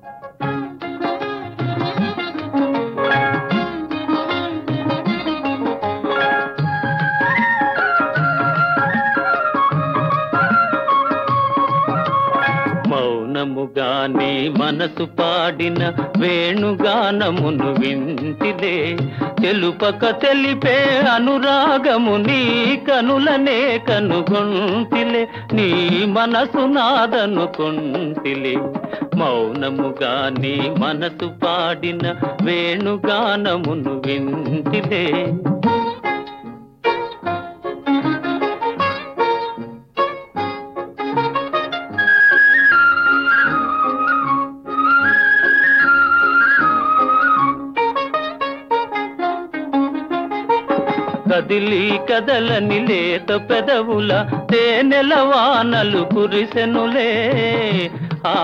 మౌనముగానే మనసు పాడిన వేణుగానమును వింటిలే తెలుపక తెలిపే అనురాగము నీ కనులనే కనుగొంటిలే నీ మనసు నాదనుకొంటిలే మౌనముగానే మనసు పాడిన వేణుగానమును వింటిలే కదిలి కదలని లేత పెదవుల తేనెల వానలు కురిసెనులే ఆ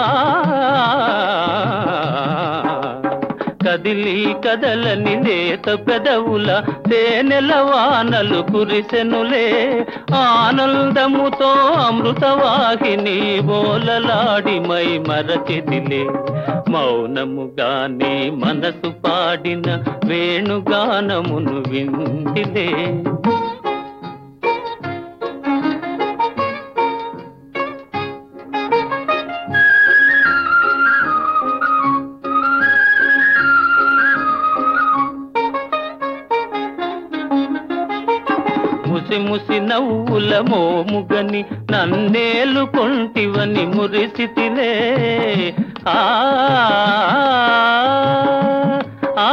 కదిలి కదలని లేత పెదవుల తేనెల వానలు కురిసెనులే ఆనందముతో అమృతవాహిని బోలలాడి మై మరచిదిలే మౌనముగానే మనసు పాడిన వేణుగానమును వింటిలే ముసి ముసి నవ్వుల మోముగని నన్నేలు కొంటివని మురిసితిలే ఆ ఆ,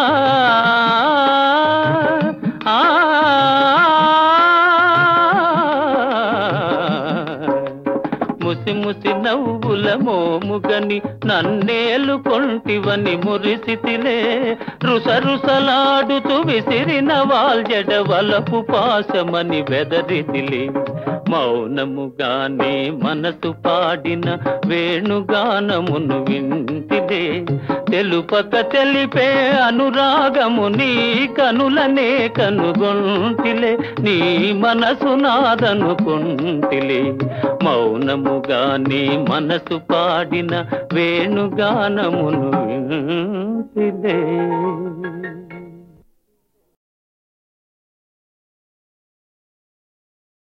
ఆ, ముసి ముసి నవ్వుల మోముగని నన్నేలు కొంటివని మురిసితిలే రుస రుసలాడుతూ విసిరిన వాల్జడ వలపు పాశమని వెదరిదిలే మౌనముగానే మనసు పాడిన వేణుగానమును వింటిదే తెలుపక తెలిపే అనురాగము నీ కనులనే కనుగొంటిలే నీ మనసు నాదనుకుంటిలే మౌనముగానే మనసు పాడిన వేణుగానమును వింటిదే